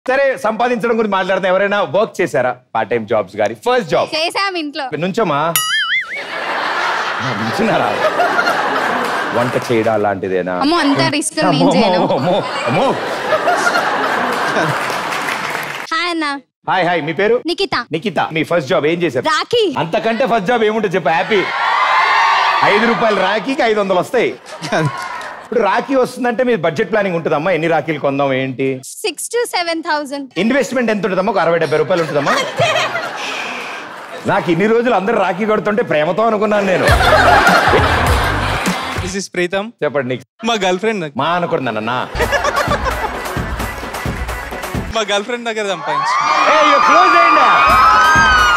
సరే సంపాదించడం గురించి మాట్లాడితే ఎవరైనా వర్క్ చేశారా పార్ట్ టైం జాబ్స్ గానీ ఫస్ట్ జాబ్ చేసాం ఇంట్లో నుంచోమా ఆ, నుంచున్నారా వంట చేయడం లాంటిదేనా అమ్మో అంత రిస్క్ నేను అమ్మో, చేయను అమ్మో, అమ్మో. హాయ్ అన్న హాయ్ హాయ్ మీ పేరు నిఖిత నిఖిత మీ ఫస్ట్ జాబ్ ఏం చేశారు రాఖీ అంతకంటే ఫస్ట్ జాబ్ ఏముంటుంది చెప్పు హ్యాపీ ఐదు రూపాయలు రాఖీకి ఐదు వందలు వస్తాయి ఇప్పుడు రాఖీ వస్తుందంటే మీ బడ్జెట్ ప్లానింగ్ ఉంటుందమ్మా ఎన్ని రాఖీలు కొందాం ఏంటి six to seven thousand investment ఎంత ఉంటుందమ్మా ఒక అరవై డెబ్బై రూపాయలు ఉంటుందమ్మా నాకు ఇన్ని రోజులు అందరూ రాఖీ కడుతుంటే ప్రేమతో అనుకున్నాను నేను దిస్ ఇస్ ప్రీతం చెప్పండి నీకు మా గర్ల్ ఫ్రెండ్ మా అనుకున్నానన్నా మా గర్ల్ ఫ్రెండ్ దగ్గర సంపాదించు క్లోజ్ చేయండి